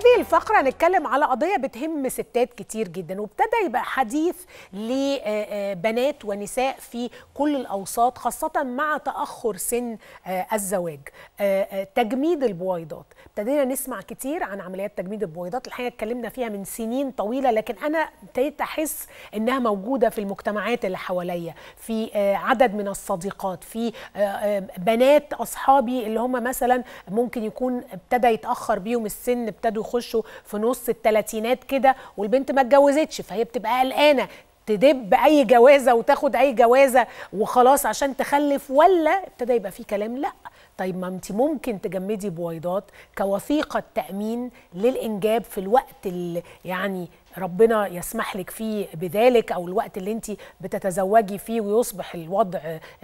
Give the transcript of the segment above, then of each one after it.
هذه الفقرة هنتكلم على قضية بتهم ستات كتير جدا وابتدى يبقى حديث لبنات ونساء في كل الأوساط خاصة مع تأخر سن الزواج تجميد البويضات ابتدينا نسمع كتير عن عمليات تجميد البويضات الحقيقة اتكلمنا فيها من سنين طويلة لكن أنا ابتديت أحس إنها موجودة في المجتمعات اللي حواليا في عدد من الصديقات في بنات أصحابي اللي هم مثلا ممكن يكون ابتدى يتأخر بيهم السن ابتدوا يخشوا في نص الثلاثينات كده والبنت ما اتجوزتش فهي بتبقى قلقانه تدب اي جوازه وتاخد اي جوازه وخلاص عشان تخلف ولا ابتدى يبقى في كلام لا طيب ما انت ممكن تجمدي بويضات كوثيقه تامين للانجاب في الوقت اللي يعني ربنا يسمح لك فيه بذلك او الوقت اللي انت بتتزوجي فيه ويصبح الوضع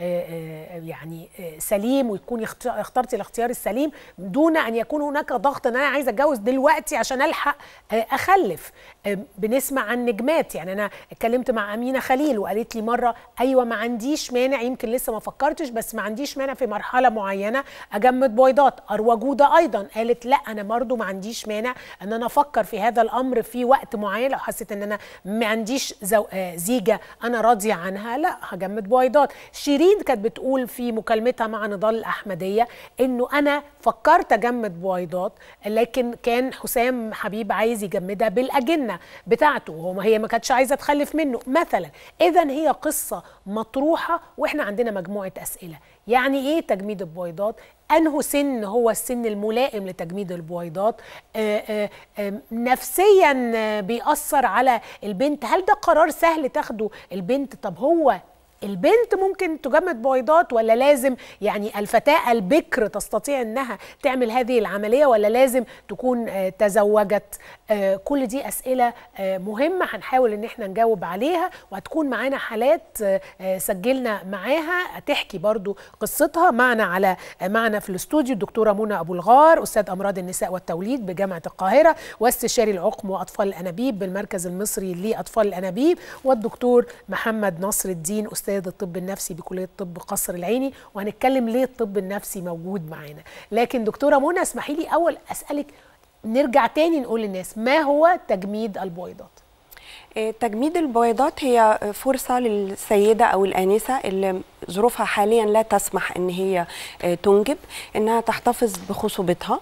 يعني سليم وتكوني اخترتي الاختيار السليم دون ان يكون هناك ضغط ان انا عايزه اتجوز دلوقتي عشان الحق اخلف بنسمع عن نجمات يعني انا اتكلمت مع امينه خليل وقالت لي مره ايوه ما عنديش مانع يمكن لسه ما فكرتش بس ما عنديش مانع في مرحله معينه اجمد بويضات اروى جوده ايضا قالت لا انا برضو ما عنديش مانع ان انا افكر في هذا الامر في وقت معين معين لو حسيت ان انا ما عنديش زو... آه زيجه انا راضيه عنها لا هجمد بويضات شيرين كانت بتقول في مكالمتها مع نضال الاحمديه انه انا فكرت اجمد بويضات لكن كان حسام حبيب عايز يجمدها بالاجنه بتاعته وهو هي ما كانتش عايزه تخلف منه مثلا اذا هي قصه مطروحه واحنا عندنا مجموعه اسئله يعني ايه تجميد البويضات انه سن هو السن الملائم لتجميد البويضات آآ آآ نفسيا بيأثر على البنت هل ده قرار سهل تاخده البنت طب هو البنت ممكن تجمد بويضات ولا لازم يعني الفتاة البكر تستطيع انها تعمل هذه العملية ولا لازم تكون تزوجت كل دي اسئلة مهمة هنحاول ان احنا نجاوب عليها وهتكون معانا حالات سجلنا معاها تحكي برضو قصتها معنا على معنا في الاستوديو الدكتورة منى ابو الغار استاذ امراض النساء والتوليد بجامعة القاهرة واستشاري العقم واطفال الانابيب بالمركز المصري لاطفال الانابيب والدكتور محمد نصر الدين استاذ استاذ الطب النفسي بكليه طب قصر العيني وهنتكلم ليه الطب النفسي موجود معانا لكن دكتوره منى اسمحي لي اول اسالك نرجع تاني نقول للناس ما هو تجميد البويضات تجميد البويضات هي فرصه للسيده او الانسه اللي ظروفها حاليا لا تسمح ان هي تنجب انها تحتفظ بخصوبتها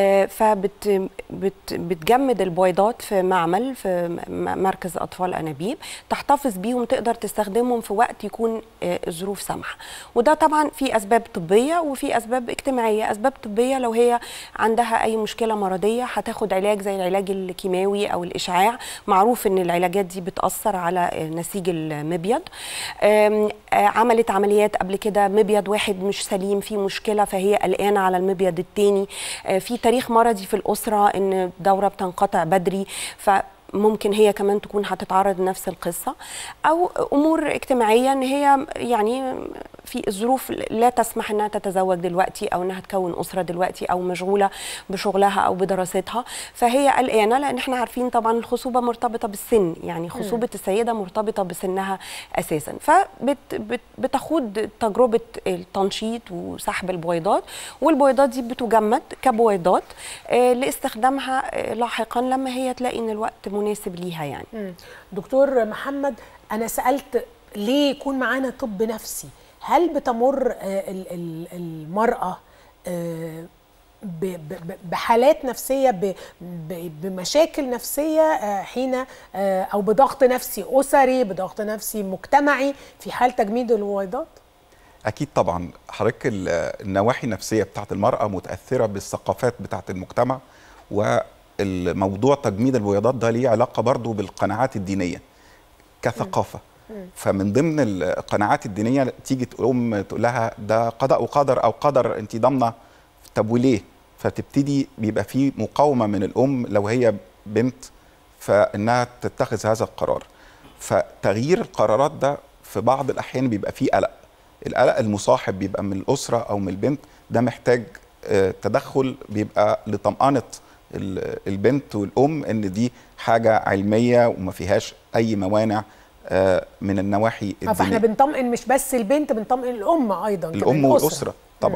فبتجمد البويضات في معمل في مركز اطفال انابيب تحتفظ بيهم تقدر تستخدمهم في وقت يكون الظروف سامحه وده طبعا في اسباب طبيه وفي اسباب اجتماعيه اسباب طبيه لو هي عندها اي مشكله مرضيه هتاخد علاج زي العلاج الكيماوي او الاشعاع معروف ان العلاجات دي بتاثر على نسيج المبيض عملت عمليات قبل كده مبيض واحد مش سليم فيه مشكله فهي قلقانه على المبيض الثاني في تاريخ مرضي في الاسره ان الدوره بتنقطع بدري ف ممكن هي كمان تكون هتتعرض لنفس القصة أو أمور اجتماعية إن هي يعني في الظروف لا تسمح إنها تتزوج دلوقتي أو إنها تكون أسرة دلوقتي أو مشغولة بشغلها أو بدراستها فهي قلقانة لأن إحنا عارفين طبعا الخصوبة مرتبطة بالسن يعني خصوبة السيدة مرتبطة بسنها أساسا فبتخوض تجربة التنشيط وسحب البويضات والبويضات دي بتجمد كبويضات لاستخدامها لاحقا لما هي تلاقي إن الوقت مناسب ليها يعني دكتور محمد انا سالت ليه يكون معانا طب نفسي هل بتمر المراه بحالات نفسيه بمشاكل نفسيه حين او بضغط نفسي اسري بضغط نفسي مجتمعي في حال تجميد البويضات اكيد طبعا حضرتك النواحي النفسيه بتاعت المراه متاثره بالثقافات بتاعت المجتمع و الموضوع تجميد البويضات ده ليه علاقه برضه بالقناعات الدينيه كثقافه فمن ضمن القناعات الدينيه تيجي تقوم تقول لها ده قضاء وقدر او قدر انت ضامنه طب وليه؟ فتبتدي بيبقى في مقاومه من الام لو هي بنت فانها تتخذ هذا القرار فتغيير القرارات ده في بعض الاحيان بيبقى فيه قلق القلق المصاحب بيبقى من الاسره او من البنت ده محتاج تدخل بيبقى لطمانه البنت والام ان دي حاجه علميه وما فيهاش اي موانع من النواحي الدينيه فاحنا بنطمئن مش بس البنت بنطمئن الام ايضا الام والاسره طبعا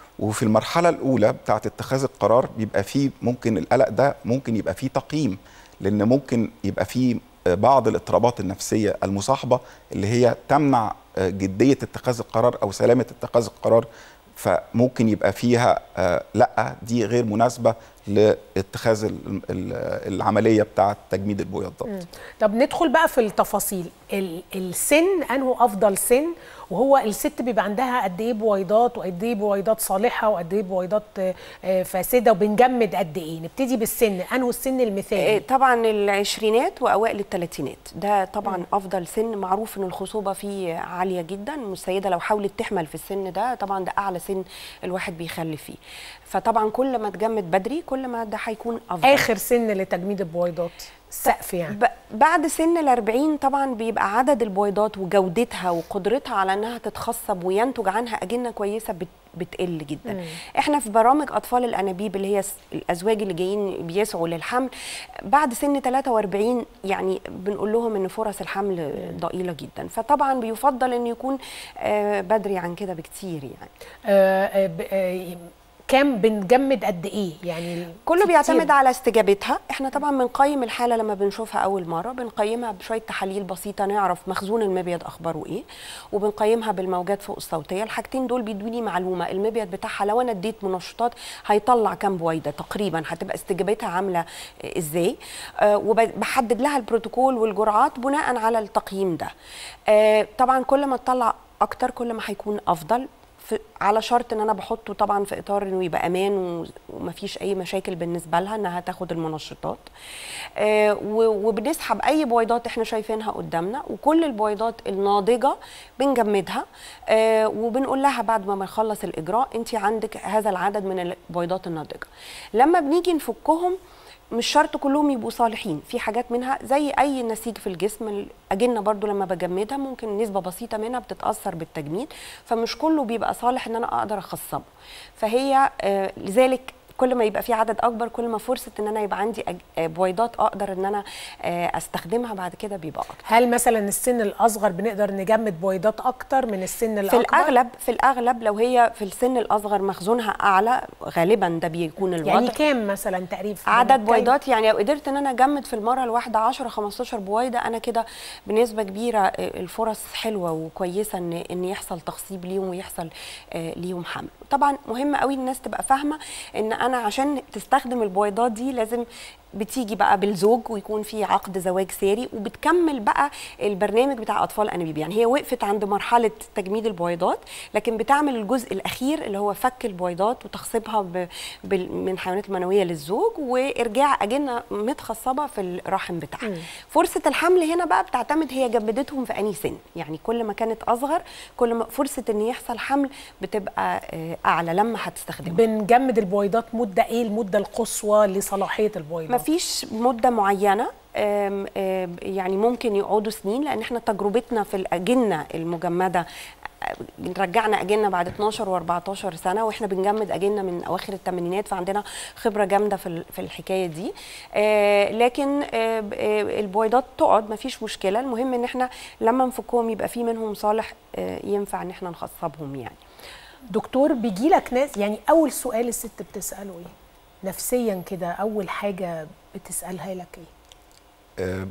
وفي المرحله الاولى بتاعه اتخاذ القرار بيبقى فيه ممكن القلق ده ممكن يبقى فيه تقييم لان ممكن يبقى فيه بعض الاضطرابات النفسيه المصاحبه اللي هي تمنع جديه اتخاذ القرار او سلامه اتخاذ القرار فممكن يبقى فيها آه لا دي غير مناسبه لاتخاذ ال- ال- العمليه بتاعه تجميد البويضات طب ندخل بقى في التفاصيل ال- السن انه افضل سن وهو الست بيبقى عندها قد ايه بويضات وقد ايه بويضات صالحه وقد ايه بويضات آه، آه، فاسده وبنجمد قد ايه نبتدي بالسن انه السن آه، المثالي طبعا العشرينات واوائل الثلاثينات ده طبعا افضل سن معروف ان الخصوبه فيه عاليه جدا السيده لو حاولت تحمل في السن ده طبعا ده اعلى سن الواحد بيخلف فيه فطبعا كل ما تجمد بدري كل ما ده هيكون افضل اخر سن لتجميد البويضات السقف يعني ب- بعد سن ال 40 طبعا بيبقى عدد البويضات وجودتها وقدرتها على انها تتخصب وينتج عنها اجنه كويسه بت بتقل جدا مم. احنا في برامج اطفال الانابيب اللي هي س- الازواج اللي جايين بيسعوا للحمل بعد سن 43 يعني بنقول لهم ان فرص الحمل ضئيله جدا فطبعا بيفضل ان يكون آه، بدري عن كده بكتير يعني آه، آه، ب- آه، كام بنجمد قد ايه يعني كله كتير. بيعتمد على استجابتها احنا طبعا بنقيم الحاله لما بنشوفها اول مره بنقيمها بشويه تحاليل بسيطه نعرف مخزون المبيض اخباره ايه وبنقيمها بالموجات فوق الصوتيه الحاجتين دول بيدوني معلومه المبيض بتاعها لو انا اديت منشطات هيطلع كام بويضه تقريبا هتبقى استجابتها عامله آه، ازاي آه وبحدد لها البروتوكول والجرعات بناء على التقييم ده آه طبعا كل ما تطلع اكتر كل ما هيكون افضل في على شرط ان انا بحطه طبعا في اطار انه يبقى امان و- ومفيش اي مشاكل بالنسبه لها انها تاخد المنشطات آه و- وبنسحب اي بويضات احنا شايفينها قدامنا وكل البويضات الناضجه بنجمدها آه وبنقول لها بعد ما بنخلص الاجراء انت عندك هذا العدد من البويضات الناضجه لما بنيجي نفكهم مش شرط كلهم يبقوا صالحين في حاجات منها زي اي نسيج في الجسم الاجنه برضو لما بجمدها ممكن نسبه بسيطه منها بتتاثر بالتجميد فمش كله بيبقى صالح ان انا اقدر اخصبه فهي آه لذلك كل ما يبقى في عدد اكبر كل ما فرصه ان انا يبقى عندي أج- آه، بويضات اقدر ان انا آه، استخدمها بعد كده بيبقى اكتر هل مثلا السن الاصغر بنقدر نجمد بويضات اكتر من السن في الاكبر الاغلب في الاغلب لو هي في السن الاصغر مخزونها اعلى غالبا ده بيكون الوضع يعني كام مثلا تقريبا عدد بنتكلم؟ بويضات يعني لو قدرت ان انا اجمد في المره الواحده 10 15 بويضه انا كده بنسبه كبيره آه، الفرص حلوه وكويسه ان ان يحصل تخصيب ليهم ويحصل آه، ليهم حمل طبعا مهم قوي الناس تبقى فاهمه ان انا عشان تستخدم البويضات دي لازم بتيجي بقى بالزوج ويكون في عقد زواج ساري وبتكمل بقى البرنامج بتاع اطفال انابيب يعني هي وقفت عند مرحله تجميد البويضات لكن بتعمل الجزء الاخير اللي هو فك البويضات وتخصيبها ب... بال... من الحيوانات المنويه للزوج وارجاع اجنه متخصبه في الرحم بتاعها فرصه الحمل هنا بقى بتعتمد هي جمدتهم في انهي سن يعني كل ما كانت اصغر كل ما فرصه ان يحصل حمل بتبقى آه، اعلى لما هتستخدمها بنجمد البويضات مده ايه المده القصوى لصلاحيه البويضات مفيش مده معينه آم، آم، يعني ممكن يقعدوا سنين لان احنا تجربتنا في الاجنه المجمده آه، رجعنا اجنه بعد 12 و14 سنه واحنا بنجمد اجنه من اواخر الثمانينات فعندنا خبره جامده في ال- في الحكايه دي آه، لكن آه، ب- آه، البويضات تقعد مفيش مشكله المهم ان احنا لما نفكهم يبقى في منهم صالح آه، ينفع ان احنا نخصبهم يعني دكتور بيجي لك ناس يعني اول سؤال الست بتساله ايه نفسيا كده اول حاجه بتسالها لك ايه آه،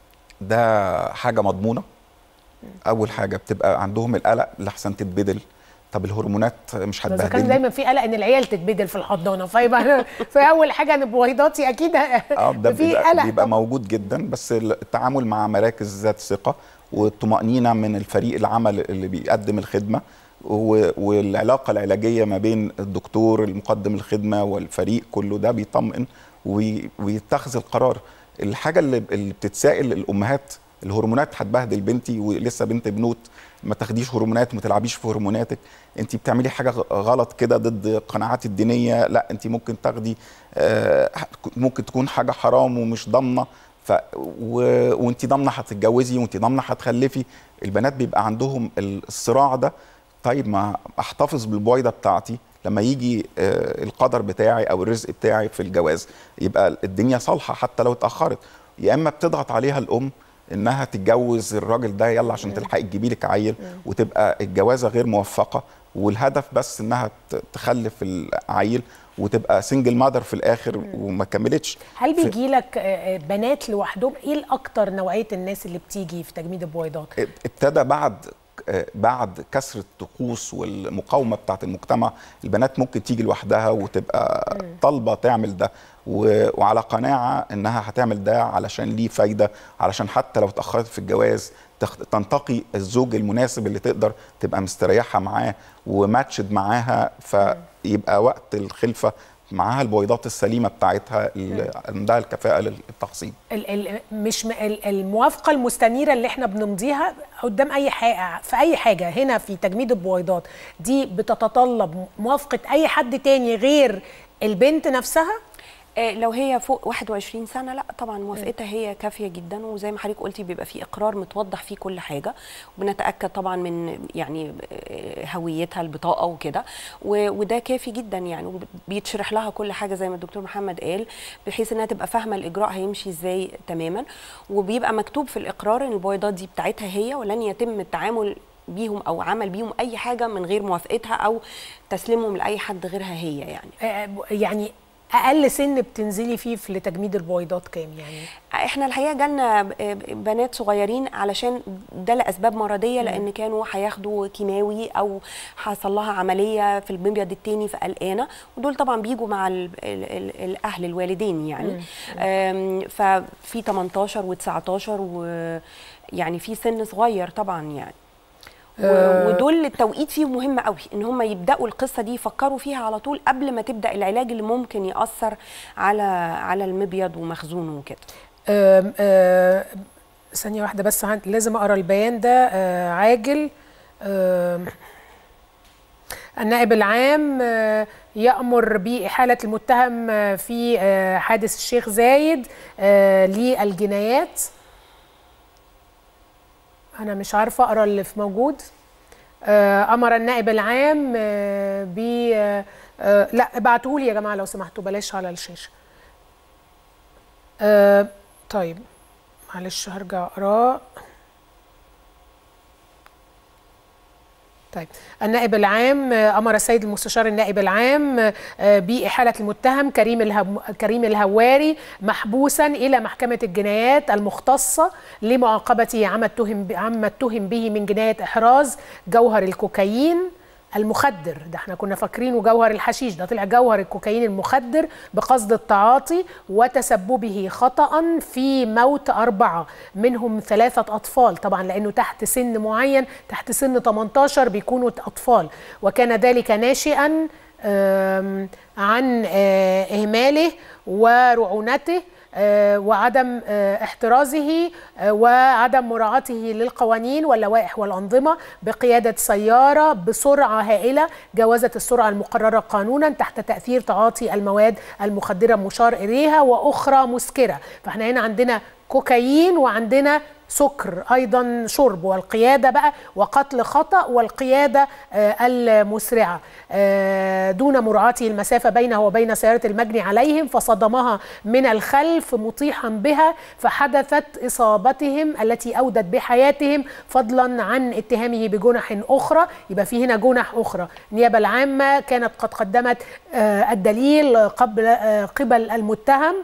ده حاجه مضمونه اول حاجه بتبقى عندهم القلق لحسن تتبدل طب الهرمونات مش ده اذا كان هتبهدلني دايما في قلق ان العيال تتبدل في الحضانه فيبقى في اول حاجه ان بويضاتي اكيد اه ده في بيبقى, قلق بيبقى طبعاً. موجود جدا بس التعامل مع مراكز ذات ثقه والطمأنينة من الفريق العمل اللي بيقدم الخدمة و- والعلاقة العلاجية ما بين الدكتور المقدم الخدمة والفريق كله ده بيطمئن وي- ويتخذ القرار الحاجة اللي, اللي بتتسائل الأمهات الهرمونات هتبهدل بنتي ولسه بنت بنوت ما تاخديش هرمونات وما تلعبيش في هرموناتك انت بتعملي حاجه غ- غلط كده ضد القناعات الدينيه لا انت ممكن تاخدي آه، ممكن تكون حاجه حرام ومش ضامنه ف و... وانت ضامنه هتتجوزي وانت ضامنه هتخلفي البنات بيبقى عندهم الصراع ده طيب ما احتفظ بالبويضه بتاعتي لما يجي آه، القدر بتاعي او الرزق بتاعي في الجواز يبقى الدنيا صالحه حتى لو اتاخرت يا اما بتضغط عليها الام انها تتجوز الراجل ده يلا عشان تلحقي تجيبي لك عيل وتبقى الجوازه غير موفقه والهدف بس انها ت- تخلف العيل وتبقى سنجل مادر في الاخر وما كملتش هل في- بيجي لك بنات لوحدهم ايه الاكتر نوعيه الناس اللي بتيجي في تجميد البويضات ابتدى بعد آه، بعد كسر الطقوس والمقاومه بتاعت المجتمع البنات ممكن تيجي لوحدها وتبقى طالبه تعمل ده و- وعلى قناعه انها هتعمل ده علشان ليه فايده علشان حتى لو اتاخرت في الجواز تخ- تنتقي الزوج المناسب اللي تقدر تبقى مستريحه معاه وماتشد معاها فيبقى وقت الخلفه معاها البويضات السليمه بتاعتها اللي عندها الكفاءه للتحصين ال- ال- مش م- ال- الموافقه المستنيره اللي احنا بنمضيها قدام اي حاجه في اي حاجه هنا في تجميد البويضات دي بتتطلب موافقه اي حد تاني غير البنت نفسها آه، لو هي فوق 21 سنه لا طبعا موافقتها هي كافيه جدا وزي ما حضرتك قلتي بيبقى في اقرار متوضح فيه كل حاجه وبنتاكد طبعا من يعني آه، هويتها البطاقه وكده و- وده كافي جدا يعني وبيتشرح لها كل حاجه زي ما الدكتور محمد قال بحيث انها تبقى فاهمه الاجراء هيمشي ازاي تماما وبيبقى مكتوب في الاقرار ان البويضات دي بتاعتها هي ولن يتم التعامل بيهم او عمل بيهم اي حاجه من غير موافقتها او تسليمهم لاي حد غيرها هي يعني آه، يعني اقل سن بتنزلي فيه في لتجميد البويضات كام يعني احنا الحقيقه جالنا ب- بنات صغيرين علشان ده لاسباب مرضيه لان كانوا هياخدوا كيماوي او حصل لها عمليه في المبيض التاني فقلقانه ودول طبعا بيجوا مع ال ال ال الاهل الوالدين يعني آم، ففي 18 و19 ويعني في سن صغير طبعا يعني و- ودول التوقيت فيهم مهم قوي ان هم يبداوا القصه دي يفكروا فيها على طول قبل ما تبدا العلاج اللي ممكن ياثر على على المبيض ومخزونه وكده آم، آم، ثانية واحدة بس عن- لازم أقرأ البيان ده آه، عاجل آم، النائب العام آه، يأمر بإحالة المتهم آه، في آه، حادث الشيخ زايد آه، للجنايات أنا مش عارفة أقرأ اللي في موجود آه، أمر النائب العام آه، ب آه، آه، لا ابعتوه يا جماعة لو سمحتوا بلاش على الشاشة آه، طيب معلش هرجع اقراه طيب النائب العام آه، امر السيد المستشار النائب العام آه، باحاله المتهم كريم الهم كريم الهواري محبوسا الى محكمه الجنايات المختصه لمعاقبته عما اتهم عما اتهم به من جنايه احراز جوهر الكوكايين المخدر ده احنا كنا فاكرينه جوهر الحشيش ده طلع جوهر الكوكايين المخدر بقصد التعاطي وتسببه خطأ في موت أربعة منهم ثلاثة أطفال طبعا لأنه تحت سن معين تحت سن 18 بيكونوا أطفال وكان ذلك ناشئا آم، عن آه، إهماله ورعونته آه، وعدم آه، احترازه آه، وعدم مراعاته للقوانين واللوائح والأنظمة بقيادة سيارة بسرعة هائلة جاوزت السرعة المقررة قانونا تحت تأثير تعاطي المواد المخدرة مشار إليها وأخرى مسكرة فاحنا هنا عندنا كوكايين وعندنا سكر ايضا شرب والقياده بقى وقتل خطا والقياده آه، المسرعه آه، دون مراعاه المسافه بينه وبين سياره المجني عليهم فصدمها من الخلف مطيحا بها فحدثت اصابتهم التي اودت بحياتهم فضلا عن اتهامه بجنح اخرى يبقى في هنا جنح اخرى النيابه العامه كانت قد قدمت آه، الدليل قبل آه، قبل المتهم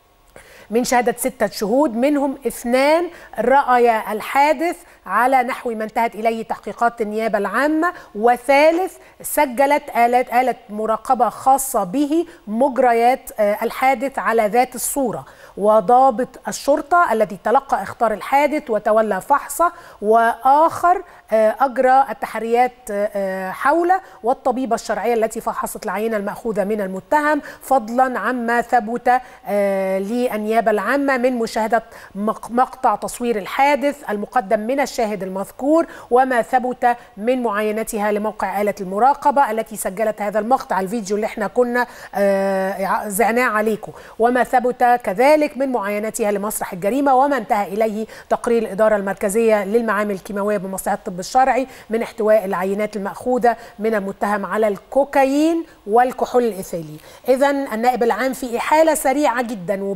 من شهادة ستة شهود منهم اثنان رأيا الحادث على نحو ما انتهت إليه تحقيقات النيابة العامة وثالث سجلت آلة, آلة مراقبة خاصة به مجريات آه، الحادث على ذات الصورة وضابط الشرطة الذي تلقى اختار الحادث وتولى فحصه وآخر آه، أجرى التحريات آه، حوله والطبيبة الشرعية التي فحصت العينة المأخوذة من المتهم فضلا عما ثبت آه، للنيابة العامة من مشاهدة مق- مقطع تصوير الحادث المقدم من الشاهد المذكور وما ثبت من معاينتها لموقع آلة المراقبة التي سجلت هذا المقطع الفيديو اللي احنا كنا آه، زعناه عليكم وما ثبت كذلك من معاينتها لمسرح الجريمة وما انتهى إليه تقرير الإدارة المركزية للمعامل الكيماوية بمصلحة الطب الشرعي من احتواء العينات المأخوذة من المتهم على الكوكايين والكحول الإيثيلي إذا النائب العام في إحالة سريعة جدا وبحيي النائب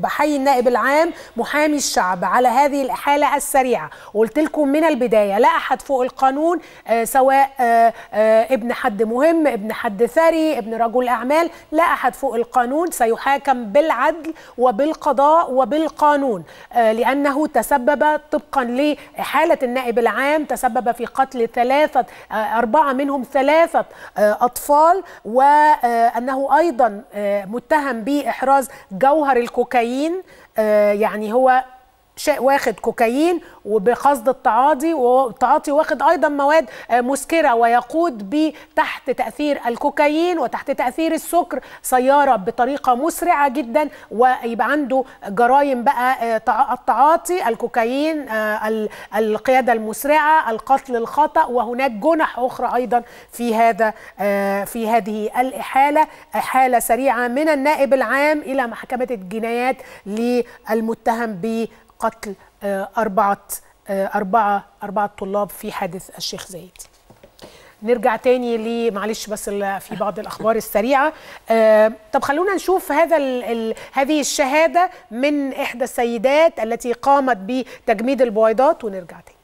النائب العام محامي الشعب على هذه الإحالة السريعة قلت لكم من البداية لا أحد فوق القانون آه، سواء آه، آه، ابن حد مهم ابن حد ثري ابن رجل أعمال لا أحد فوق القانون سيحاكم بالعدل وبالقضاء وبالقانون آه، لأنه تسبب طبقا لإحالة النائب العام تسبب في قتل ثلاثة آه، أربعة منهم ثلاثة آه، أطفال وأنه أيضا آه، متهم بإحراز جوهر الكوكايين آه، يعني هو شيء واخد كوكايين وبقصد التعاطي والتعاطي واخد ايضا مواد آه، مسكره ويقود ب تحت تاثير الكوكايين وتحت تاثير السكر سياره بطريقه مسرعه جدا ويبقى عنده جرائم بقى آه، تع- التعاطي الكوكايين آه، ال- القياده المسرعه القتل الخطا وهناك جنح اخرى ايضا في هذا آه، في هذه الاحاله احاله سريعه من النائب العام الى محكمه الجنايات للمتهم بقتل آه، أربعة آه، أربعة أربعة طلاب في حادث الشيخ زايد نرجع تاني ل معلش بس ال- في بعض الاخبار السريعه آه طب خلونا نشوف هذا ال ال هذه الشهاده من احدى السيدات التي قامت بتجميد البويضات ونرجع تاني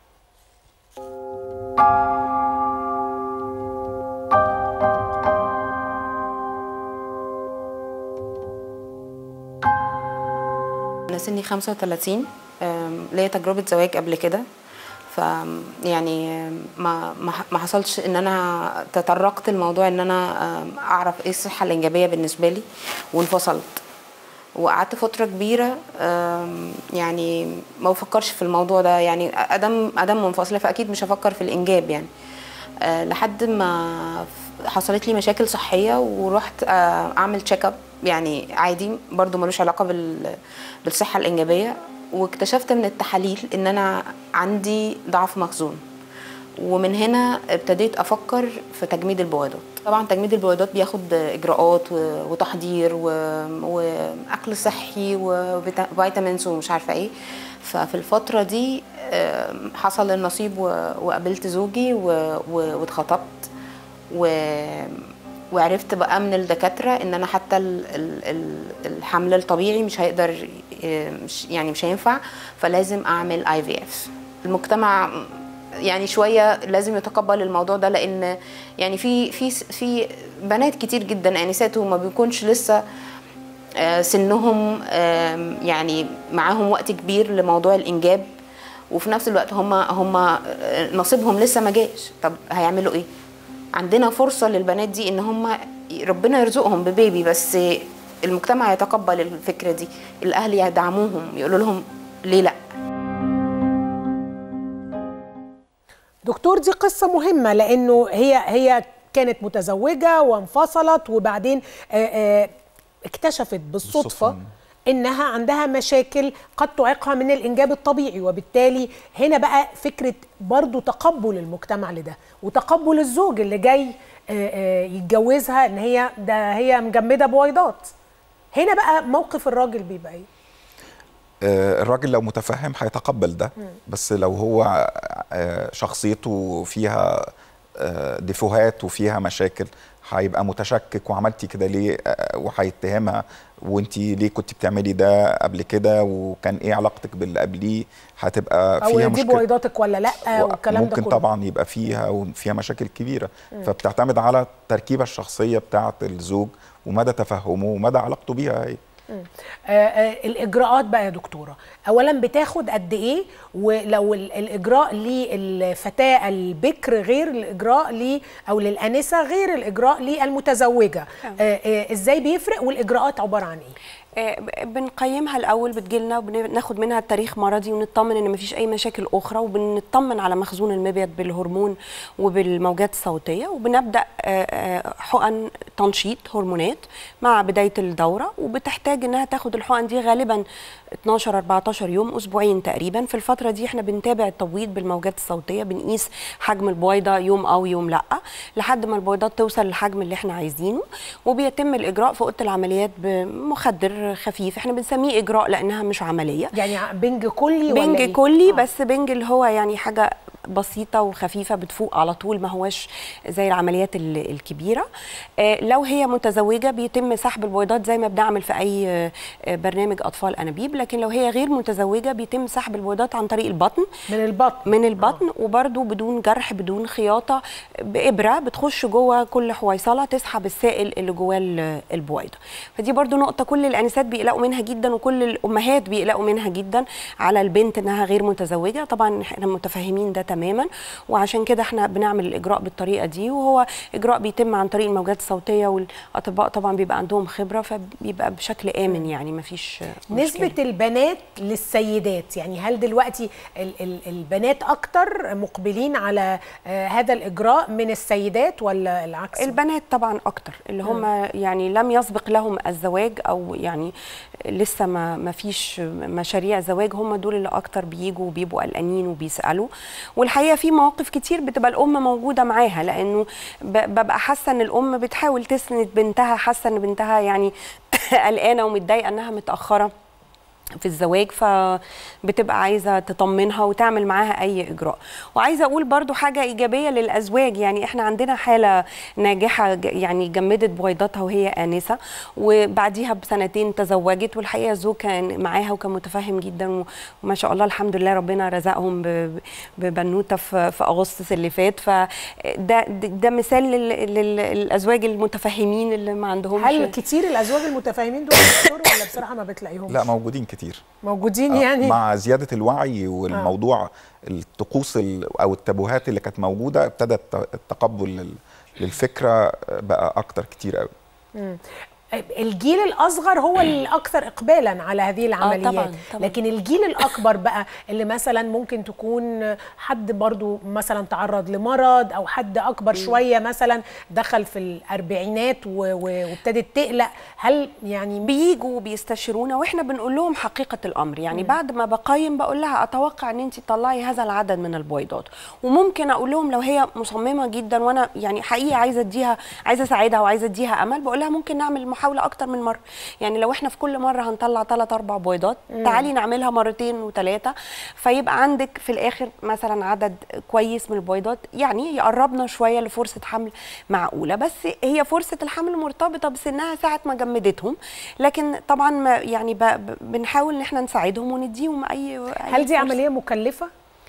انا سني 35 أم، ليا تجربه زواج قبل كده ف يعني أم، ما ما ح- ما حصلش ان انا تطرقت الموضوع ان انا أم، اعرف ايه الصحه الانجابيه بالنسبه لي وانفصلت وقعدت فتره كبيره أم، يعني ما بفكرش في الموضوع ده يعني ادم ادم منفصله فاكيد مش هفكر في الانجاب يعني أه، لحد ما ف- حصلت لي مشاكل صحيه ورحت أه، اعمل تشيك اب يعني عادي برضو ملوش علاقه بال بالصحه الانجابيه واكتشفت من التحاليل ان انا عندي ضعف مخزون ومن هنا ابتديت افكر في تجميد البويضات طبعا تجميد البويضات بياخد اجراءات و- وتحضير و- واكل صحي وفيتامينز ومش عارفه ايه ففي الفتره دي آم، حصل النصيب و- وقابلت زوجي و- و- واتخطبت و... وعرفت بقى من الدكاترة ان انا حتى ال... ال... ال- الحمل الطبيعي مش هيقدر ي- مش يعني مش هينفع فلازم اعمل اي في اف المجتمع يعني شوية لازم يتقبل الموضوع ده لان يعني في في في بنات كتير جدا انسات وما بيكونش لسه آه، سنهم آم، يعني معاهم وقت كبير لموضوع الانجاب وفي نفس الوقت هم هم آه، نصيبهم لسه ما جاش طب هيعملوا ايه عندنا فرصه للبنات دي ان هم ربنا يرزقهم ببيبي بس المجتمع يتقبل الفكره دي الاهل يدعموهم يقولوا لهم ليه لا دكتور دي قصة مهمة لأنه هي هي كانت متزوجة وانفصلت وبعدين آه، آه، اكتشفت بالصدفة بالصدفة. إنها عندها مشاكل قد تعيقها من الإنجاب الطبيعي وبالتالي هنا بقى فكرة برضو تقبل المجتمع لده وتقبل الزوج اللي جاي آه، آه، يتجوزها إن هي ده هي مجمدة بويضات هنا بقى موقف الراجل بيبقى إيه؟ آه، الراجل لو متفهم هيتقبل ده بس لو هو آه، شخصيته فيها آه، ديفوهات وفيها مشاكل هيبقى متشكك وعملتي كده ليه آه، وهيتهمها وانت ليه كنت بتعملي ده قبل كده وكان ايه علاقتك باللي قبليه هتبقى أو فيها دي مشكله بويضاتك ولا لأ والكلام ده ممكن كله طبعا يبقى فيها وفيها مشاكل كبيره فبتعتمد على التركيبه الشخصيه بتاعه الزوج ومدى تفهمه ومدى علاقته بيها هي آه، آه، الاجراءات بقى يا دكتوره اولا بتاخد قد ايه ولو ال- الاجراء للفتاه البكر غير الاجراء ل او للانسه غير الاجراء للمتزوجه آه، آه، ازاي بيفرق والاجراءات عباره عن ايه آه، ب- بنقيمها الاول بتجيلنا وبناخد منها التاريخ مرضي ونطمن ان مفيش اي مشاكل اخرى وبنطمن على مخزون المبيض بالهرمون وبالموجات الصوتيه وبنبدا آه، آه، حقن تنشيط هرمونات مع بدايه الدوره وبتحتاج انها تاخد الحقن دي غالبا 12 14 يوم اسبوعين تقريبا في الفتره دي احنا بنتابع التبويض بالموجات الصوتيه بنقيس حجم البويضه يوم او يوم لا لحد ما البويضات توصل للحجم اللي احنا عايزينه وبيتم الاجراء في اوضه العمليات بمخدر خفيف احنا بنسميه اجراء لانها مش عمليه يعني ع- بنج كلي ولا بنج إيه؟ كلي آه. بس بنج اللي هو يعني حاجه بسيطه وخفيفه بتفوق على طول ما هوش زي العمليات ال- الكبيره آه، لو هي متزوجه بيتم سحب البويضات زي ما بنعمل في اي آه، آه، برنامج اطفال انابيب لكن لو هي غير متزوجه بيتم سحب البويضات عن طريق البطن من البطن من البطن وبرده بدون جرح بدون خياطه بابره بتخش جوه كل حويصله تسحب السائل اللي جواه ال- البويضه فدي برده نقطه كل الانسات بيقلقوا منها جدا وكل الامهات بيقلقوا منها جدا على البنت انها غير متزوجه طبعا احنا متفاهمين ده تماما وعشان كده احنا بنعمل الاجراء بالطريقه دي وهو اجراء بيتم عن طريق الموجات الصوتيه والاطباء طبعا بيبقى عندهم خبره فبيبقى بشكل امن يعني مفيش مشكلة. نسبة البنات للسيدات يعني هل دلوقتي ال ال البنات أكتر مقبلين على آه هذا الإجراء من السيدات ولا العكس؟ البنات طبعا اكتر اللي هم يعني لم يسبق لهم الزواج او يعني لسه ما ما فيش مشاريع زواج هم دول اللي اكتر بيجوا وبيبقوا قلقانين وبيسالوا والحقيقه في مواقف كتير بتبقى الام موجوده معاها لانه ب- ببقى حاسه ان الام بتحاول تسند بنتها حاسه ان بنتها يعني قلقانه ومتضايقه انها متاخره في الزواج فبتبقى عايزه تطمنها وتعمل معاها اي اجراء وعايزه اقول برضو حاجه ايجابيه للازواج يعني احنا عندنا حاله ناجحه ج- يعني جمدت بويضاتها وهي انسه وبعديها بسنتين تزوجت والحقيقه الزوج كان معاها وكان متفهم جدا و- وما شاء الله الحمد لله ربنا رزقهم ب- ببنوته في في اغسطس اللي فات فده ده مثال لل- لل- للازواج المتفهمين اللي ما عندهمش هل كتير الأزواج المتفاهمين دول يا دكتور ولا بصراحة ما بتلاقيهم؟ لا موجودين كتير موجودين آه، يعني مع زياده الوعي والموضوع الطقوس ال- او التابوهات اللي كانت موجوده ابتدى الت- التقبل لل- للفكره بقى اكتر كتير قوي الجيل الاصغر هو الاكثر اقبالا على هذه العمليات طبعاً، طبعاً. لكن الجيل الاكبر بقى اللي مثلا ممكن تكون حد برضو مثلا تعرض لمرض او حد اكبر شويه مثلا دخل في الاربعينات و- و- وابتدت تقلق هل يعني بيجوا وبيستشيرونا واحنا بنقول لهم حقيقه الامر يعني بعد ما بقيم بقول لها اتوقع ان انت تطلعي هذا العدد من البويضات وممكن اقول لهم لو هي مصممه جدا وانا يعني حقيقي عايزه اديها عايزه اساعدها وعايزه اديها امل بقول لها ممكن نعمل محاوله اكتر من مره يعني لو احنا في كل مره هنطلع ثلاث اربع بيضات تعالي نعملها مرتين وثلاثه فيبقى عندك في الاخر مثلا عدد كويس من البيضات يعني يقربنا شويه لفرصه حمل معقوله بس هي فرصه الحمل مرتبطه بسنها ساعه ما جمدتهم لكن طبعا ما يعني ب- ب- بنحاول ان احنا نساعدهم ونديهم اي أي هل دي فرصة. عمليه مكلفه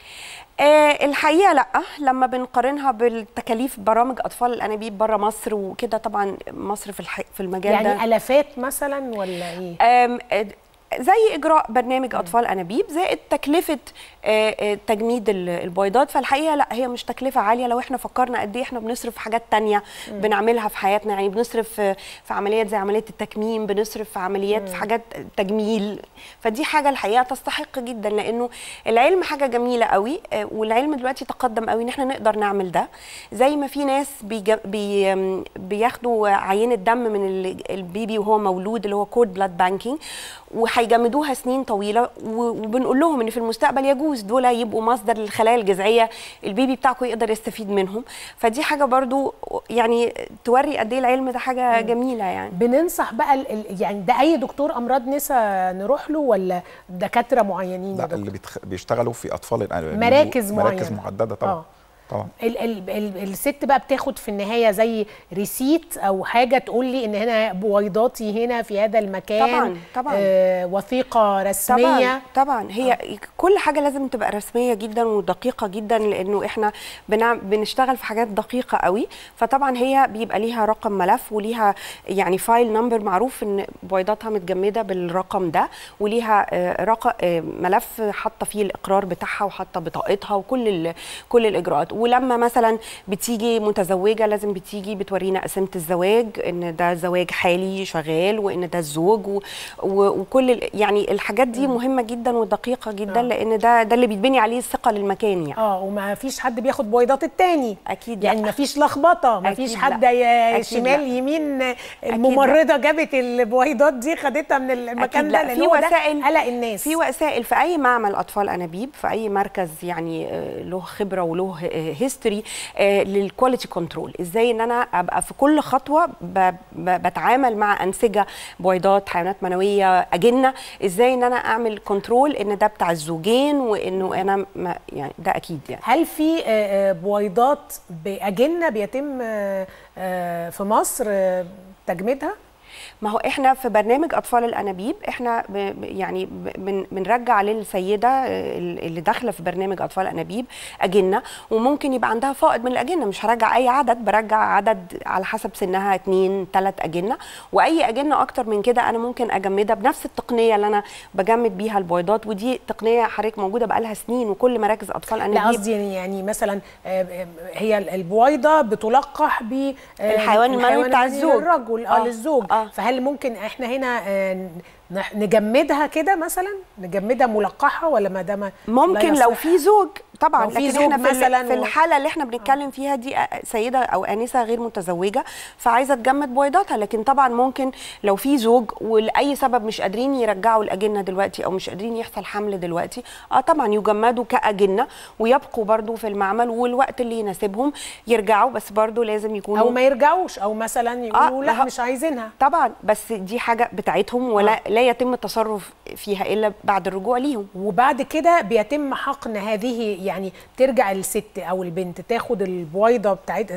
آه الحقيقه لا لما بنقارنها بالتكاليف برامج اطفال الانابيب بره مصر وكده طبعا مصر في الح... في المجال ده يعني الافات مثلا ولا ايه آم، آه، زي اجراء برنامج اطفال انابيب زائد تكلفه آه، آه، تجميد ال- البويضات فالحقيقه لا هي مش تكلفه عاليه لو احنا فكرنا قد ايه احنا بنصرف في حاجات تانية بنعملها في حياتنا يعني بنصرف في في عمليات زي عمليه التكميم بنصرف في عمليات في حاجات تجميل فدي حاجه الحقيقه تستحق جدا لانه العلم حاجه جميله قوي آه، والعلم دلوقتي تقدم قوي ان احنا نقدر نعمل ده زي ما في ناس بيجا بي آم، بياخدوا عينه دم من ال- البيبي وهو مولود اللي هو كورد بلاد بانكينج وهيجمدوها سنين طويله و- وبنقول لهم ان في المستقبل يجوز دول يبقوا مصدر للخلايا الجذعيه البيبي بتاعكم يقدر يستفيد منهم فدي حاجه برضو يعني توري قد ايه العلم ده حاجه جميله يعني بننصح بقى ال- ال- يعني ده اي دكتور امراض نسا نروح له ولا دكاتره معينين يا لا دكتور اللي بيتخ... بيشتغلوا في اطفال الأنابيب. مراكز مراكز معينة. محدده طبعا آه. طبعا ال ال ال الست بقى بتاخد في النهايه زي ريسيت او حاجه تقول لي ان هنا بويضاتي هنا في هذا المكان طبعاً، طبعاً. آه وثيقه رسميه طبعا طبعا هي آه. كل حاجه لازم تبقى رسميه جدا ودقيقه جدا لانه احنا بنعم بنشتغل في حاجات دقيقه قوي فطبعا هي بيبقى ليها رقم ملف وليها يعني فايل نمبر معروف ان بويضاتها متجمده بالرقم ده وليها آه، رقم ملف حاطه فيه الاقرار بتاعها وحاطه بطاقتها وكل ال- كل الاجراءات ولما مثلا بتيجي متزوجه لازم بتيجي بتورينا قسيمه الزواج ان ده زواج حالي شغال وان ده الزوج و و وكل ال- يعني الحاجات دي مهمه جدا ودقيقه جدا آه. لان ده ده اللي بيتبني عليه الثقه للمكان يعني اه وما فيش حد بياخد بويضات التاني اكيد يعني لا. ما فيش لخبطه ما أكيد فيش لا. حد ي- أكيد شمال لا. يمين الممرضه جابت البويضات دي خدتها من المكان أكيد ده لا. لان في هو ده وسائل- قلق الناس في وسائل في اي معمل اطفال انابيب في اي مركز يعني آه، له خبره وله آه، هيستوري للكواليتي كنترول ازاي ان انا ابقى في كل خطوه ب- ب- بتعامل مع انسجه بويضات حيوانات منويه اجنه ازاي ان انا اعمل كنترول ان ده بتاع الزوجين وانه انا ما يعني ده اكيد يعني هل في آه، آه، بويضات باجنه بيتم آه، آه، في مصر آه، تجميدها ما هو احنا في برنامج اطفال الانابيب احنا ب ب- يعني ب- بن بنرجع للسيده آه، اللي داخله في برنامج اطفال الانابيب اجنه وممكن يبقى عندها فائض من الاجنه مش هرجع اي عدد برجع عدد على حسب سنها اتنين تلات اجنه واي اجنه اكتر من كده انا ممكن اجمدها بنفس التقنيه اللي انا بجمد بيها البويضات ودي تقنيه حضرتك موجوده بقالها سنين وكل مراكز اطفال لا انابيب قصدي يعني- يعني مثلا آه، آه، هي البويضه بتلقح ب آه، الحيوان المنوي بتاع الزوج. للرجل اه آه، للزوج آه. فهل ممكن احنا هنا آه، نح- نجمدها كده مثلا نجمدها ملقحه ولا ما دام لا ممكن لو يصح؟ في زوج طبعا لو في لكن زوج احنا في, ال- مثلاً في و- الحاله اللي احنا بنتكلم فيها دي أ- سيده او انسه غير متزوجه فعايزه تجمد بويضاتها لكن طبعا ممكن لو في زوج ولاي سبب مش قادرين يرجعوا الاجنه دلوقتي او مش قادرين يحصل حمل دلوقتي اه طبعا يجمدوا كاجنه ويبقوا برضو في المعمل والوقت اللي يناسبهم يرجعوا بس برضو لازم يكونوا او ما يرجعوش او مثلا يقولوا ما لا هو- مش عايزينها طبعا بس دي حاجه بتاعتهم ولا لا يتم التصرف فيها الا بعد الرجوع ليهم وبعد كده بيتم حقن هذه يعني ترجع الست او البنت تاخد البويضه بتاعت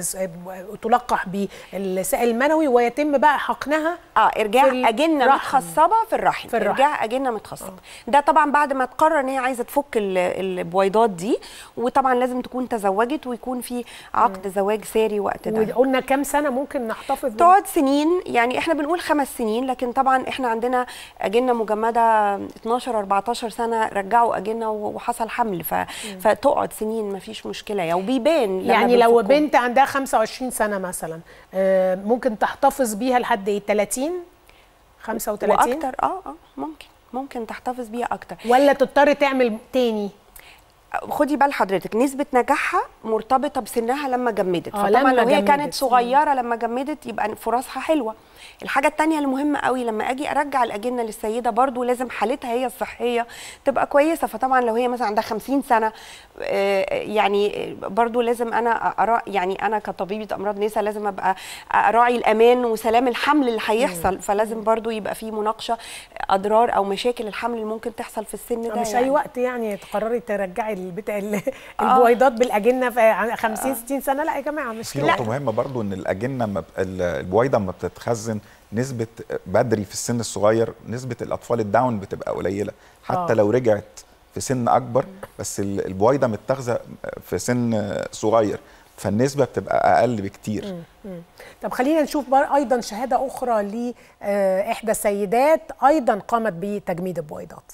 تلقح بالسائل المنوي ويتم بقى حقنها اه ارجاع في اجنه الرحم. متخصبه في الرحم في الرحم. ارجاع اجنه متخصبه ده طبعا بعد ما تقرر ان هي عايزه تفك ال- البويضات دي وطبعا لازم تكون تزوجت ويكون في عقد زواج ساري وقت ده وقلنا كام سنه ممكن نحتفظ بيها؟ تقعد سنين يعني احنا بنقول خمس سنين لكن طبعا احنا عندنا اجنه مجمده 12 14 سنه رجعوا اجنه وحصل حمل ف... فتقعد سنين ما فيش مشكله يعني وبيبان لما يعني لو بنفكهم. بنت عندها 25 سنه مثلا آه، ممكن تحتفظ بيها لحد ايه 30 35 واكتر اه اه ممكن ممكن تحتفظ بيها اكتر ولا تضطر تعمل تاني خدي بال حضرتك نسبة نجاحها مرتبطة بسنها لما جمدت آه، فطبعا لما لو هي جمدت. كانت صغيرة لما جمدت يبقى فرصها حلوة الحاجة التانية المهمة قوي لما اجي ارجع الأجنة للسيدة برضو لازم حالتها هي الصحية تبقى كويسة فطبعا لو هي مثلا عندها 50 سنة آه، يعني برضو لازم انا أرا يعني انا كطبيبة امراض نساء لازم ابقى اراعي الامان وسلام الحمل اللي هيحصل فلازم برضو يبقى في مناقشة اضرار او مشاكل الحمل اللي ممكن تحصل في السن ده مش يعني. اي وقت يعني تقرري ترجعي البتاع ال- البويضات بالاجنه في 50 60 سنه لا يا جماعه مش في كده نقطة مهمة برضو ان الأجنة ما ب- ال- البويضة ما بتتخزن نسبة بدري في السن الصغير نسبة الأطفال الداون بتبقى قليلة حتى آه. لو رجعت في سن أكبر بس ال- البويضة متاخذة في سن صغير فالنسبة بتبقى أقل بكتير طب خلينا نشوف بقى ايضا شهاده اخرى لاحدى السيدات ايضا قامت بتجميد البويضات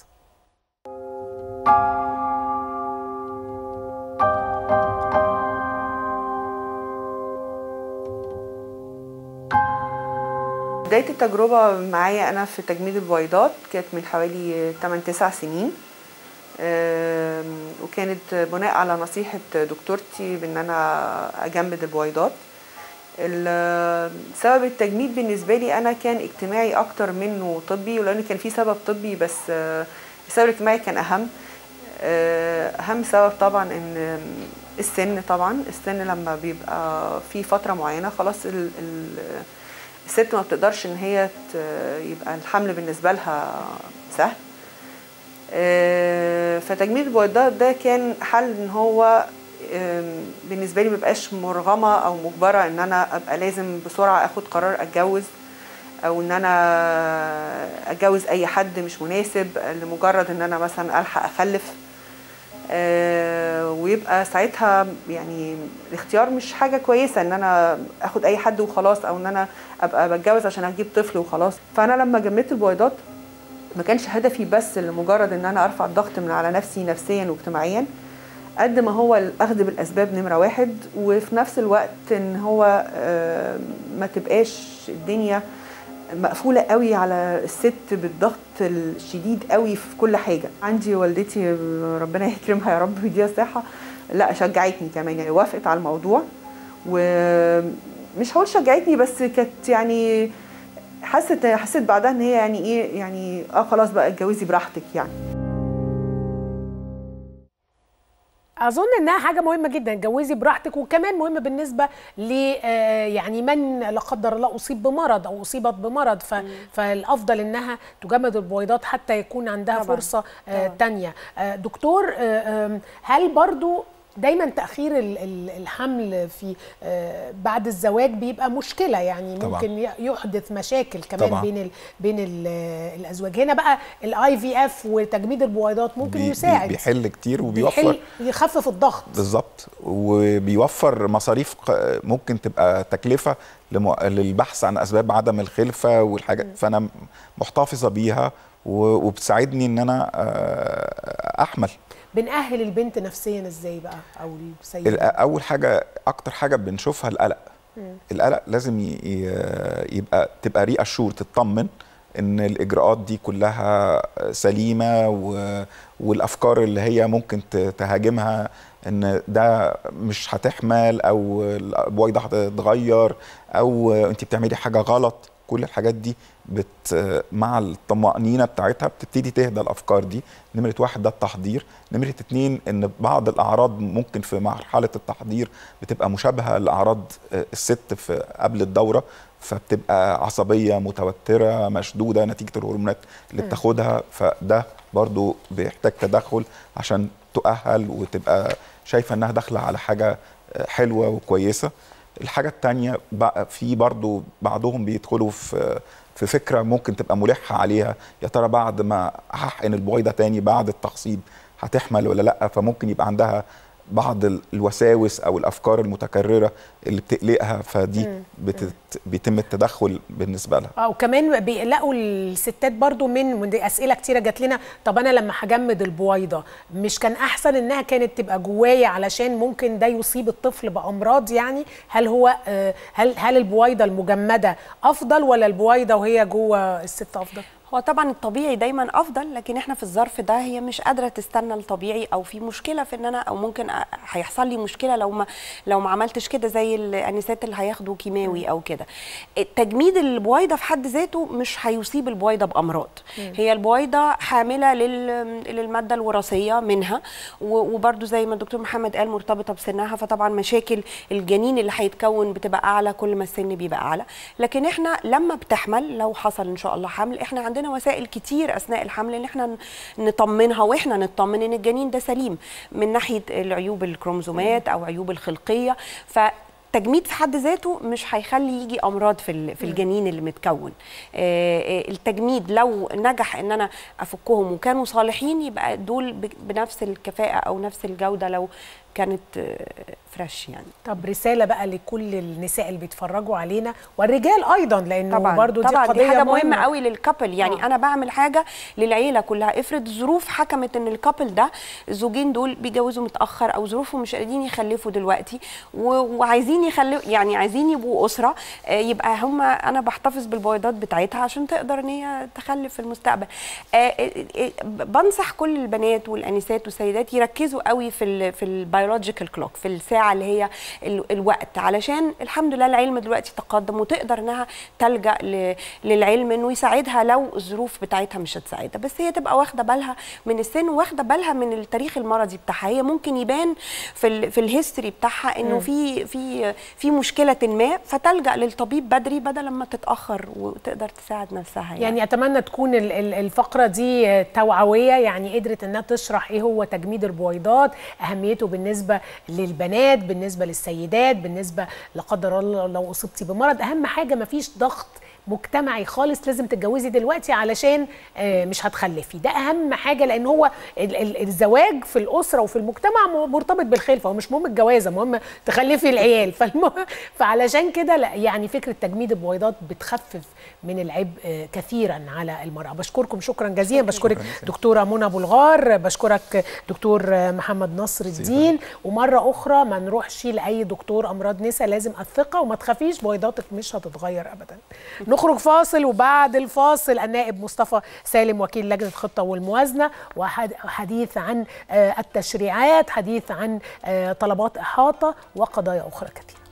بداية التجربة معايا أنا في تجميد البويضات كانت من حوالي 8 9 سنين آم، وكانت بناء على نصيحة دكتورتي بأن أنا أجمد البويضات ال- سبب التجميد بالنسبة لي أنا كان اجتماعي أكتر منه طبي ولأن كان في سبب طبي بس آه، السبب الاجتماعي كان أهم آه، أهم سبب طبعا إن السن طبعا السن لما بيبقى في فترة معينة خلاص ال ال الست ما بتقدرش ان هي ت- يبقى الحمل بالنسبه لها سهل آه، فتجميد البويضات ده كان حل ان هو آم، بالنسبه لي مبقاش مرغمه او مجبره ان انا ابقى لازم بسرعه اخد قرار اتجوز او ان انا اتجوز اي حد مش مناسب لمجرد ان انا مثلا الحق اخلف آه، ويبقى ساعتها يعني الاختيار مش حاجه كويسه ان انا اخد اي حد وخلاص او ان انا ابقى بتجوز عشان اجيب طفل وخلاص فانا لما جمدت البويضات ما كانش هدفي بس لمجرد ان انا ارفع الضغط من على نفسي نفسيا واجتماعيا قد ما هو الاخذ بالاسباب نمره واحد وفي نفس الوقت ان هو آه، ما تبقاش الدنيا مقفوله قوي على الست بالضغط الشديد قوي في كل حاجه عندي والدتي ربنا يكرمها يا رب ويديها الصحه لا شجعتني كمان يعني وافقت على الموضوع ومش هقول شجعتني بس كانت يعني حست حسيت بعدها ان هي يعني ايه يعني اه خلاص بقى اتجوزي براحتك يعني اظن انها حاجه مهمه جدا اتجوزي براحتك وكمان مهمه بالنسبه ل آه، يعني من لا قدر الله اصيب بمرض او اصيبت بمرض ف... فالافضل انها تجمد البويضات حتى يكون عندها طبعاً. فرصه آه، تانية آه، دكتور آه، آم، هل برضو دايما تاخير ال- ال- الحمل في آه، بعد الزواج بيبقى مشكله يعني طبعاً. ممكن ي- يحدث مشاكل كمان طبعاً. بين ال بين ال الازواج هنا بقى الاي في اف وتجميد البويضات ممكن بي- يساعد بي- بيحل كتير وبيوفر بيحل يخفف الضغط بالظبط وبيوفر مصاريف ق- ممكن تبقى تكلفه لم- للبحث عن اسباب عدم الخلفه والحاجات فانا محتفظه بيها و- وبتساعدني ان انا آه، احمل بنأهل البنت نفسيا ازاي بقى او السيد ال- اول حاجه اكتر حاجه بنشوفها القلق القلق لازم ي- ي- يبقى تبقى ري اشور تطمن ان الاجراءات دي كلها سليمه و... والافكار اللي هي ممكن ت- تهاجمها ان ده مش هتحمل او البويضه هتتغير او انت بتعملي حاجه غلط كل الحاجات دي بت مع الطمأنينة بتاعتها بتبتدي تهدى الأفكار دي نمرة واحد ده التحضير نمرة اتنين إن بعض الأعراض ممكن في مرحلة التحضير بتبقى مشابهة لأعراض آه، الست في قبل الدورة فبتبقى عصبية متوترة مشدودة نتيجة الهرمونات اللي بتاخدها فده برضو بيحتاج تدخل عشان تؤهل وتبقى شايفة إنها داخلة على حاجة آه، حلوة وكويسة الحاجة التانية بقى في برضو بعضهم بيدخلوا في في فكرة ممكن تبقى ملحة عليها يا ترى بعد ما هحقن البويضة تاني بعد التخصيب هتحمل ولا لأ فممكن يبقى عندها بعض ال- الوساوس أو الأفكار المتكررة اللي بتقلقها فدي بتت بيتم التدخل بالنسبة لها اه وكمان بيقلقوا الستات برضو من من دي اسئله كتيره جات لنا طب انا لما هجمد البويضه مش كان احسن انها كانت تبقى جوايا علشان ممكن ده يصيب الطفل بامراض يعني هل هو آه، هل هل البويضه المجمده افضل ولا البويضه وهي جوه الست افضل هو طبعا الطبيعي دايما افضل لكن احنا في الظرف ده هي مش قادره تستنى الطبيعي او في مشكله في ان انا او ممكن أ- هيحصل لي مشكله لو ما لو ما عملتش كده زي الانسات اللي هياخدوا كيماوي او كده تجميد البويضه في حد ذاته مش هيصيب البويضه بامراض هي البويضه حامله لل- للماده الوراثيه منها و- وبرده زي ما الدكتور محمد قال مرتبطه بسنها فطبعا مشاكل الجنين اللي هيتكون بتبقى اعلى كل ما السن بيبقى اعلى لكن احنا لما بتحمل لو حصل ان شاء الله حمل احنا عندنا وسائل كتير اثناء الحمل ان احنا ن- نطمنها واحنا نطمن ان الجنين ده سليم من ناحيه العيوب الكروموزومات او عيوب الخلقيه ف التجميد في حد ذاته مش هيخلي يجي امراض في ال- في الجنين اللي متكون آه، آه، التجميد لو نجح ان انا افكهم وكانوا صالحين يبقى دول ب- بنفس الكفاءه او نفس الجوده لو كانت آه، فريش يعني طب رساله بقى لكل النساء اللي بيتفرجوا علينا والرجال ايضا لانه طبعا برضو دي طبعا قضيه دي حاجه مهمه قوي للكابل يعني آه. آه. انا بعمل حاجه للعيله كلها افرض ظروف حكمت ان الكابل ده الزوجين دول بيجوزوا متاخر او ظروفهم مش قادرين يخلفوا دلوقتي و- وعايزين يخلفوا يعني عايزين يبقوا اسره آه، يبقى هم انا بحتفظ بالبويضات بتاعتها عشان تقدر ان هي تخلف في المستقبل آه، آه، آه، بنصح كل البنات والانسات والسيدات يركزوا قوي في ال في البيولوجيكال كلوك في الساعه اللي هي ال- الوقت علشان الحمد لله العلم دلوقتي تقدم وتقدر انها تلجا ل- للعلم انه يساعدها لو الظروف بتاعتها مش هتساعدها بس هي تبقى واخده بالها من السن واخده بالها من التاريخ المرضي بتاعها هي ممكن يبان في ال في الهيستوري بتاعها انه في في في مشكله ما فتلجا للطبيب بدري بدل ما تتاخر وتقدر تساعد نفسها يعني, يعني اتمنى تكون ال- ال- الفقره دي توعويه يعني قدرت انها تشرح ايه هو تجميد البويضات اهميته بالنسبه للبنات بالنسبه للسيدات بالنسبه لا قدر الله لو اصبتي بمرض اهم حاجه مفيش ضغط مجتمعي خالص لازم تتجوزي دلوقتي علشان آه، مش هتخلفي ده اهم حاجه لان هو ال- ال- الزواج في الاسره وفي المجتمع م- مرتبط بالخلفه هو مش مهم الجوازه مهم تخلفي العيال فالم... فعلشان كده لا يعني فكره تجميد البويضات بتخفف من العبء آه، كثيرا على المراه بشكركم شكرا جزيلا بشكرك دكتوره منى ابو الغار بشكرك دكتور آه، محمد نصر الدين ومره اخرى ما نروحش لاي دكتور امراض نساء لازم الثقه وما تخافيش بويضاتك مش هتتغير ابدا نخرج فاصل وبعد الفاصل النائب مصطفى سالم وكيل لجنه الخطه والموازنه وحديث عن آه، التشريعات حديث عن آه، طلبات احاطه وقضايا اخرى كثيره